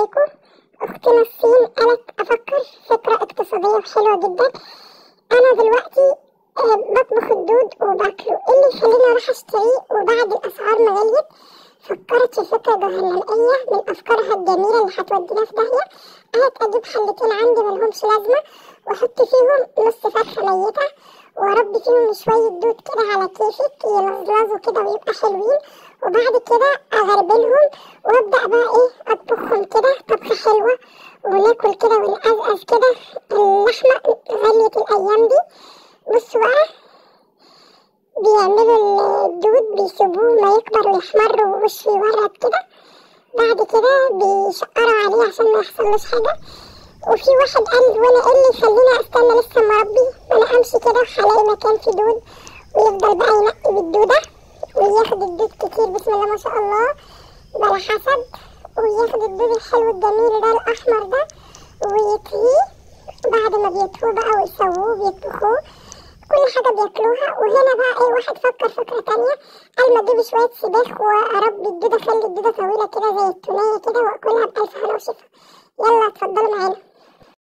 عليكم أختنا الصين قالت أفكر فكرة اقتصادية وحلوة جدا أنا دلوقتي آه، بطبخ الدود وباكله إيه اللي يخليني أروح أشتريه وبعد الأسعار ما غليت فكرت في فكرة جهنمية من أفكارها الجميلة اللي هتودينا في داهية قالت أجيب حلتين عندي ملهمش لازمة وأحط فيهم نص فرخة ميتة وأربي فيهم شوية دود كده على كيفك يلزلزوا كده ويبقى حلوين وبعد كده أغربلهم وأبدأ بقى إيه أطبخهم كده طبخة حلوة وناكل كده ونقزقز كده اللحمة غليت الأيام دي بصوا بقى بيعملوا الدود بيسيبوه ما يكبر ويحمر ووشه يورد كده بعد كده بيشقروا عليه عشان ما يحصلوش حاجة وفي واحد قال وانا ايه اللي يخليني استنى لسه ما اربي انا امشي كده وهلاقي مكان فيه دود ويفضل بقى ينقي بالدودة وياخد الدود كتير بسم الله ما شاء الله بلا حسد وياخد الدود الحلو الجميل ده الاحمر ده ويطهيه بعد ما بيطهوه بقى ويسووه بيطبخوه كل حاجة بياكلوها وهنا بقى ايه واحد فكر فكرة تانية قال ما اجيب شوية سباخ واربي الدودة اخلي الدودة طويلة كده زي التونية كده واكلها بألف هنا وشفا يلا اتفضلوا معانا